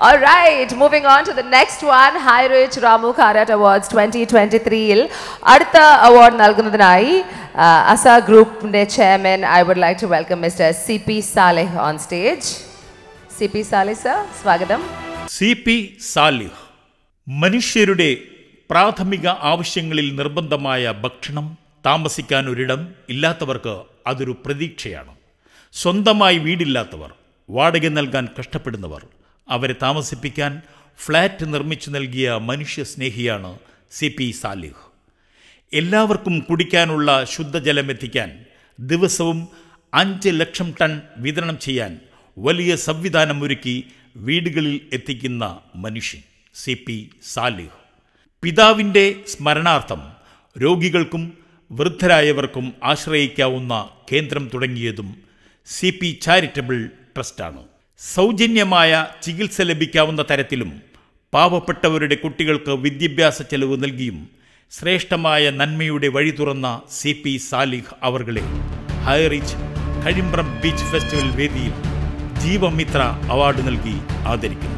All right, moving on to the next one, High Rich Ramu Karat Awards 2023-ൽ അടുത്ത award നൽകുന്നതിനായി അസ ഗ്രൂപ്പിന്റെ chairman I would like to welcome Mister C P Saleh on stage C P Saleh sir സ്വാഗതം C P Salih മനുഷ്യരുടെ പ്രാഥമിക ആവശ്യങ്ങളിൽ നിർബന്ധമായ ഭക്ഷണം താമസിക്കാൻ ഒരിടം ഇല്ലാത്തവർക്ക് അതൊരു പ്രതീക്ഷയാണ് സ്വന്തമായി വീടില്ലാത്തവർ വാടക നൽകാൻ കഷ്ടപ്പെടുന്നവർ അവരെ താമസിപ്പിക്കാൻ ഫ്ലാറ്റ് നിർമ്മിച്ചു നൽകിയ മനുഷ്യസ്നേഹിയാണ് സി പി സാലിഹ് എല്ലാവർക്കും കുടിക്കാനുള്ള ശുദ്ധജലം എത്തിക്കാൻ ദിവസവും അഞ്ച് ലക്ഷം ടൺ വിതരണം ചെയ്യാൻ വലിയ സംവിധാനം ഒരുക്കി വീടുകളിൽ എത്തിക്കുന്ന മനുഷ്യൻ സി പി സാലിഹ് പിതാവിൻ്റെ സ്മരണാർത്ഥം രോഗികൾക്കും വൃദ്ധരായവർക്കും ആശ്രയിക്കാവുന്ന കേന്ദ്രം തുടങ്ങിയതും സി പി ചാരിറ്റബിൾ ട്രസ്റ്റാണ് സൗജന്യമായ ചികിത്സ ലഭിക്കാവുന്ന തരത്തിലും പാവപ്പെട്ടവരുടെ കുട്ടികൾക്ക് വിദ്യാഭ്യാസ ചെലവ് നൽകിയും ശ്രേഷ്ഠമായ നന്മയുടെ വഴി തുറന്ന സി പി സാലിഹ് അവർകളെ ഹൈറിച്ച് കഴിമ്പ്രം ബീച്ച് ഫെസ്റ്റിവൽ വേദിയിൽ ജീവമിത്ര അവാർഡ് നൽകി ആദരിക്കുന്നു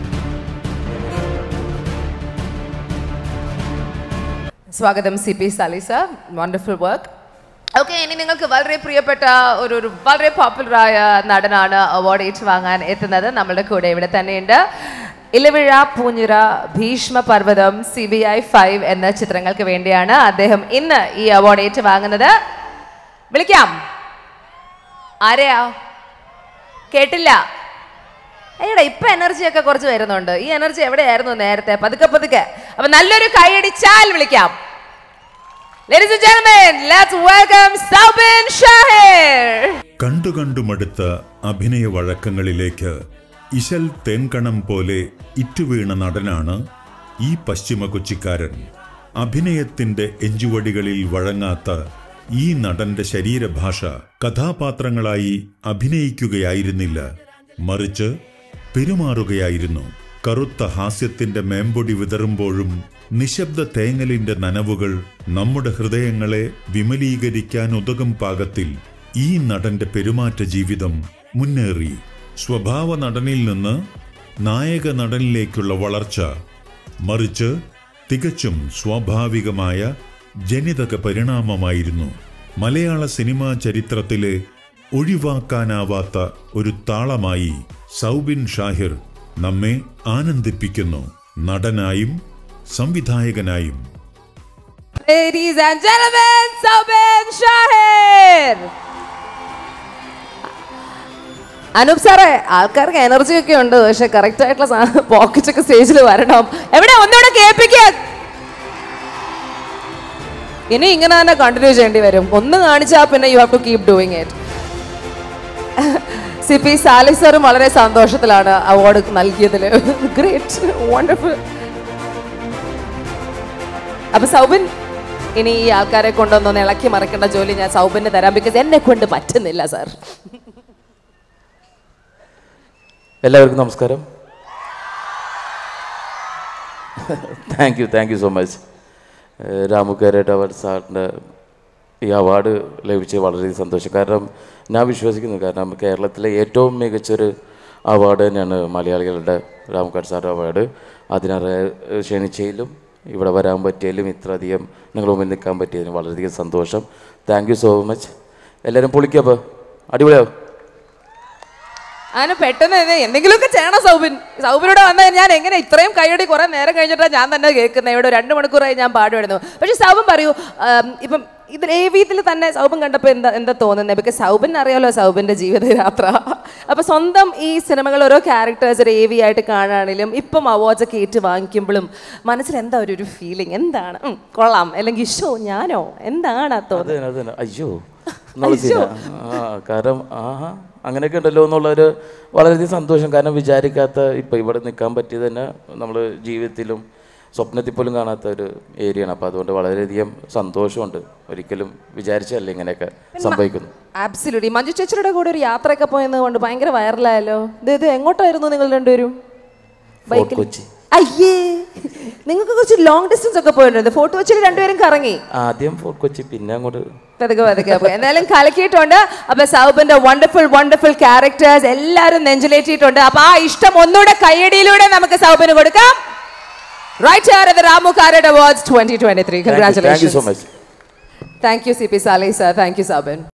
സ്വാഗതം C P Sali sir wonderful work okay ഇനി നിങ്ങൾക്ക് വളരെ പ്രിയപ്പെട്ട ഒരു ഒരു വളരെ പോപ്പുലറായ നടനാണ് അവാർഡ് ഏറ്റുവാങ്ങാൻ എത്തുന്നത് നമ്മളുടെ കൂടെ ഇവിടെ തന്നെയുണ്ട് ഇലവിഴ പൂഞ്ഞിറ ഭീഷ്മ പർവ്വതം സി ബി ഐ ഫൈവ് എന്ന ചിത്രങ്ങൾക്ക് വേണ്ടിയാണ് അദ്ദേഹം ഇന്ന് ഈ അവാർഡ് ഏറ്റുവാങ്ങുന്നത് വിളിക്കാം ആരെയാ കേട്ടില്ല എടാ ഇപ്പൊ എനർജി ഒക്കെ കുറച്ച് വരുന്നുണ്ട് ഈ എനർജി എവിടെയായിരുന്നു നേരത്തെ പതുക്കെ പതുക്കെ അപ്പൊ നല്ലൊരു കൈയടിച്ചാൽ വിളിക്കാം Ladies and gentlemen, let's welcome Saubin Shahir. കണ്ടു കണ്ടു മടുത്ത അഭിനയ വഴക്കങ്ങളിലേക്ക് ഇശൽ തേൻകണം പോലെ ഇറ്റുവീണ നടനാണ് ഈ പശ്ചിമ കൊച്ചിക്കാരൻ അഭിനയത്തിന്റെ എഞ്ചുവടികളിൽ വഴങ്ങാത്ത ഈ നടന്റെ ശരീരഭാഷ കഥാപാത്രങ്ങളായി അഭിനയിക്കുകയായിരുന്നില്ല മറിച്ച് പെരുമാറുകയായിരുന്നു കറുത്ത ഹാസ്യത്തിന്റെ മേമ്പൊടി വിതറുമ്പോഴും നിശബ്ദ തേങ്ങലിന്റെ നനവുകൾ നമ്മുടെ ഹൃദയങ്ങളെ വിമലീകരിക്കാൻ ഉതകും പാകത്തിൽ ഈ നടന്റെ പെരുമാറ്റ ജീവിതം മുന്നേറി സ്വഭാവ നടനിൽ നിന്ന് നായക നടനിലേക്കുള്ള വളർച്ച മറിച്ച് തികച്ചും സ്വാഭാവികമായ ജനിതക പരിണാമമായിരുന്നു മലയാള സിനിമാ ചരിത്രത്തിലെ ഒഴിവാക്കാനാവാത്ത ഒരു താളമായി സൗബിൻ ഷാഹിർ നമ്മെ ആനന്ദിപ്പിക്കുന്നു നടനായും സംവിധായകനായും Ladies and gentlemen, Saubin Shahir. Anoop സാറേ ആൾക്കാർക്ക് എനർജി ഒക്കെ ഉണ്ട് പക്ഷെ കറക്റ്റ് ആയിട്ടുള്ള പോക്കറ്റ് ഒക്കെ സ്റ്റേജിൽ വരണം എവിടെ ഒന്നുകൂടെ കേൾപ്പിക്കുക ഇനി ഇങ്ങനെ തന്നെ കണ്ടിന്യൂ ചെയ്യേണ്ടി വരും ഒന്ന് കാണിച്ചാൽ പിന്നെ you have to keep doing it C P Sali സാറും വളരെ സന്തോഷത്തിലാണ് അവാർഡ് നൽകിയതിൽ ഗ്രേറ്റ് വണ്ടർഫുൾ അപ്പൊ സൗബിൻ ഇനി ഈ ആൾക്കാരെ കൊണ്ടൊന്ന് ഇളക്കി മറിക്കേണ്ട ജോലി ഞാൻ സൗബിന് തരാം ബിക്കോസ് എന്നെ കൊണ്ട് പറ്റുന്നില്ല സാർ എല്ലാവർക്കും നമസ്കാരം thank you thank you so much Ramu Karat award സാറിൻ്റെ ഈ അവാർഡ് ലഭിച്ച് വളരെ സന്തോഷം കാരണം ഞാൻ വിശ്വസിക്കുന്നു കാരണം കേരളത്തിലെ ഏറ്റവും മികച്ചൊരു അവാർഡ് തന്നെയാണ് മലയാളികളുടെ രാമുക്കാട് സാർ അവാർഡ് അതിനറെ ക്ഷണിച്ചതിലും ഇവിടെ വരാൻ പറ്റിയതിലും ഇത്രയധികം നിങ്ങൾ മുമ്പിൽ നിൽക്കാൻ പറ്റിയതിലും വളരെയധികം സന്തോഷം താങ്ക് യു സോ മച്ച് എല്ലാവരും പൊളിക്കപ്പോൾ അടിപൊളിയാവും അങ്ങനെ പെട്ടെന്ന് തന്നെ എന്തെങ്കിലുമൊക്കെ ചെയ്യണം സൗബിൻ സൗബിനോട് വന്നാൽ ഞാൻ എങ്ങനെ ഇത്രയും കൈയടി കുറെ നേരം കഴിഞ്ഞിട്ടാണ് ഞാൻ തന്നെ കേൾക്കുന്നത് ഇവിടെ രണ്ട് മണിക്കൂറായി ഞാൻ പാടുമായിരുന്നു പക്ഷെ സൗബൻ പറയൂ ആം, ഇപ്പം ഇത് ഏവീത്തിൽ തന്നെ സൗബൻ കണ്ടപ്പോൾ എന്താ എന്താ തോന്നുന്നത് ബിക്കോസ് സൗബിൻ അറിയാലോ സൗബിൻ്റെ ജീവിതയാത്ര അപ്പോൾ സ്വന്തം ഈ സിനിമകൾ ഓരോ ക്യാരക്ടേഴ്സ് ഒരു എ വി ആയിട്ട് കാണുകയാണെങ്കിലും ഇപ്പം അവാർഡ്സ് ഒക്കെ ഏറ്റു വാങ്ങിക്കുമ്പോഴും മനസ്സിൽ എന്താ ഒരു ഒരു ഫീലിംഗ് എന്താണ് ഉം, കൊള്ളാം അല്ലെങ്കിൽ ഷോ ഞാനോ എന്താണ് ആ തോന്നുന്നത് അത് തന്നെ അയ്യോ എന്നുള്ള സീന ആ കാരണം ആഹാ അങ്ങനെയൊക്കെ ഉണ്ടല്ലോ എന്നുള്ളൊരു വളരെയധികം സന്തോഷം കാരണം വിചാരിക്കാത്ത ഇപ്പം ഇവിടെ നിൽക്കാൻ പറ്റിയത് തന്നെ നമ്മൾ ജീവിതത്തിലും സ്വപ്നത്തിൽ പോലും കാണാത്ത ഒരു ഏരിയയാണ് അപ്പോൾ അതുകൊണ്ട് വളരെയധികം സന്തോഷമുണ്ട് ഒരിക്കലും വിചാരിച്ചല്ല ഇങ്ങനെയൊക്കെ സംഭവിക്കുന്നു ആബ്സല്യൂട്ട്ലി മഞ്ജു ചേച്ചിയുടെ കൂടെ ഒരു യാത്രയൊക്കെ പോയെന്ന് കൊണ്ട് ഭയങ്കര വൈറലായല്ലോ ഇത് ഇത് എങ്ങോട്ടായിരുന്നു നിങ്ങൾ രണ്ടുപേരും ഫോർട്ട് കൊച്ചി അയ്യേ നിങ്ങൾക്ക് കുറച്ച് ലോങ് ഡിസ്റ്റൻസ് ഒക്കെ പോയിട്ടുണ്ട് ഫോട്ടോ വെച്ചിട്ട് രണ്ടുപേരും കറങ്ങി ആദ്യം ഫോർട്ട് കൊച്ചി പിന്നെ അങ്ങോട്ട് പതുക്കെ പതുക്കെ പോയി എന്തായാലും കലക്കിയിട്ടുണ്ട് അപ്പൊ സൗബിന്റെ വണ്ടർഫുൾ വണ്ടർഫുൾ ക്യാരക്ടേഴ്സ് എല്ലാവരും നെഞ്ചിലേറ്റിയിട്ടുണ്ട് അപ്പൊ ആ ഇഷ്ടം ഒന്നുകൂടെ കയ്യടിയിലൂടെ നമുക്ക് സൗബിന് കൊടുക്കാം right here at the Ramu Karat Awards 2023 thank you so congratulations much thank you CP Saleh sir thank you Saubin